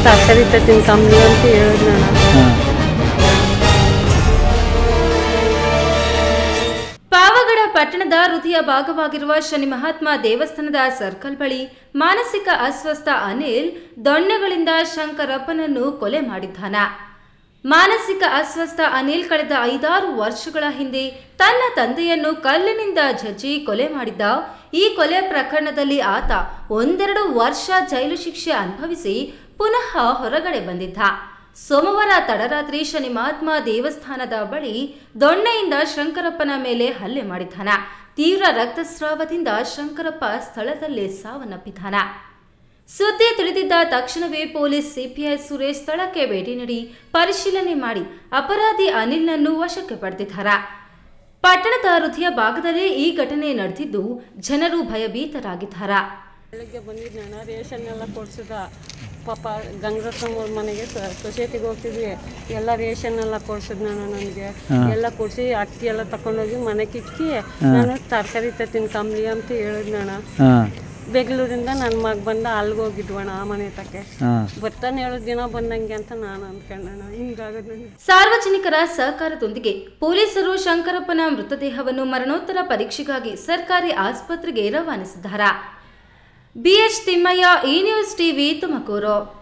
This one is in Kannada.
ತರಕಾರಿ ತತ್ತಿನ ಕಮ್ಮಿ ಅಂತ ಹೇಳಿದ್ನಣ್ಣ ಹಾಂ ಪಾವಗಡ ಪಟ್ಟಣದ ಹೃದಯ ಭಾಗವಾಗಿರುವ ಶನಿ ಮಹಾತ್ಮ ದೇವಸ್ಥಾನದ ಸರ್ಕಲ್ ಬಳಿ ಮಾನಸಿಕ ಅಸ್ವಸ್ಥ ಅನಿಲ್ ದೊಣ್ಣೆಗಳಿಂದ ಶಂಕರಪ್ಪನನ್ನು ಕೊಲೆ ಮಾಡಿದ್ದಾನ ಮಾನಸಿಕ ಅಸ್ವಸ್ಥ ಅನಿಲ್ ಕಳೆದ ಐದಾರು ವರ್ಷಗಳ ಹಿಂದೆ ತನ್ನ ತಂದೆಯನ್ನು ಕಲ್ಲಿನಿಂದ ಜಜ್ಜಿ ಕೊಲೆ ಮಾಡಿದ್ದ ಈ ಕೊಲೆ ಪ್ರಕರಣದಲ್ಲಿ ಆತ ಒಂದೆರಡು ವರ್ಷ ಜೈಲು ಶಿಕ್ಷೆ ಅನುಭವಿಸಿ ಪುನಃ ಹೊರಗಡೆ ಬಂದಿದ್ದ ಸೋಮವಾರ ತಡರಾತ್ರಿ ಶನಿ ಮಹಾತ್ಮ ದೇವಸ್ಥಾನದ ಬಳಿ ದೊಣ್ಣೆಯಿಂದ ಶಂಕರಪ್ಪನ ಮೇಲೆ ಹಲ್ಲೆ ಮಾಡಿದ್ದಾನ ತೀವ್ರ ರಕ್ತಸ್ರಾವದಿಂದ ಶಂಕರಪ್ಪ ಸ್ಥಳದಲ್ಲೇ ಸಾವನ್ನಪ್ಪಿದ್ದಾನ ಸುದ್ದಿ ತಿಳಿದಿದ್ದ ತಕ್ಷಣವೇ ಪೊಲೀಸ್ ಸಿಪಿಐ ಸುರೇಶ್ ಸ್ಥಳಕ್ಕೆ ಭೇಟಿ ನೀಡಿ ಪರಿಶೀಲನೆ ಮಾಡಿ ಅಪರಾಧಿ ಅನಿಲ್ನನ್ನು ವಶಕ್ಕೆ ಪಡೆದಿದ್ದಾರೆ ಪಟ್ಟಣದ ಹೃದಯ ಭಾಗದಲ್ಲೇ ಈ ಘಟನೆ ನಡೆದಿದ್ದು ಜನರು ಭಯಭೀತರಾಗಿದ್ದಾರೆ ಬೆಳಗ್ಗೆ ಬಂದಿದ್ನಣ್ಣ ರೇಷನ್ ಎಲ್ಲ ಕೊಡ್ಸಿದ ಪಾಪ ಗಂಗರತ್ನಮ್ಮವ್ರ ಮನೆಗೆ ಸೊಸೈಟಿಗೆ ಹೋಗ್ತಿದ್ವಿ ಎಲ್ಲ ರೇಷನ್ ಎಲ್ಲ ಕೊಡ್ಸಿದ್ನಣ್ಣ ನನಗೆ ಎಲ್ಲ ಕೊಡಿಸಿ ಅಕ್ಕಿ ಎಲ್ಲ ತಗೊಂಡೋಗಿ ಮನೆಗೆ ಇಕ್ಕಿ ನಾನು ತರಕಾರಿ ತತ್ತೀನಿ ಕಂಬ್ಲಿ ಅಂತ ಹೇಳಿದ್ನಣ್ಣ ಹಾಂ ಬೆಂಗಳೂರಿಂದ ನನ್ನ ಮಗ ಬಂದ ಅಲ್ಲಿಗೆ ಹೋಗಿದ್ವಣ್ಣ ಆ ಮನೆ ತಕ್ಕೆ ಹಾಂ ಬರ್ತಾನೆ ಹೇಳೋ ದಿನ ಬಂದಂಗೆ ಅಂತ ನಾನು ಅಂದ್ಕೊಂಡಣ್ಣ ಹಿಂಗಾಗದ್ ನನಗೆ ಸಾರ್ವಜನಿಕರ ಸಹಕಾರದೊಂದಿಗೆ ಪೊಲೀಸರು ಶಂಕರಪ್ಪನ ಮೃತದೇಹವನ್ನು ಮರಣೋತ್ತರ ಪರೀಕ್ಷೆಗಾಗಿ ಸರ್ಕಾರಿ ಆಸ್ಪತ್ರೆಗೆ ರವಾನಿಸಿದ್ದಾರೆ ಬಿಎಚ್ ತಿಮ್ಮಯ್ಯ ಈ ನ್ಯೂಸ್ ಟಿವಿ ತುಮಕೂರು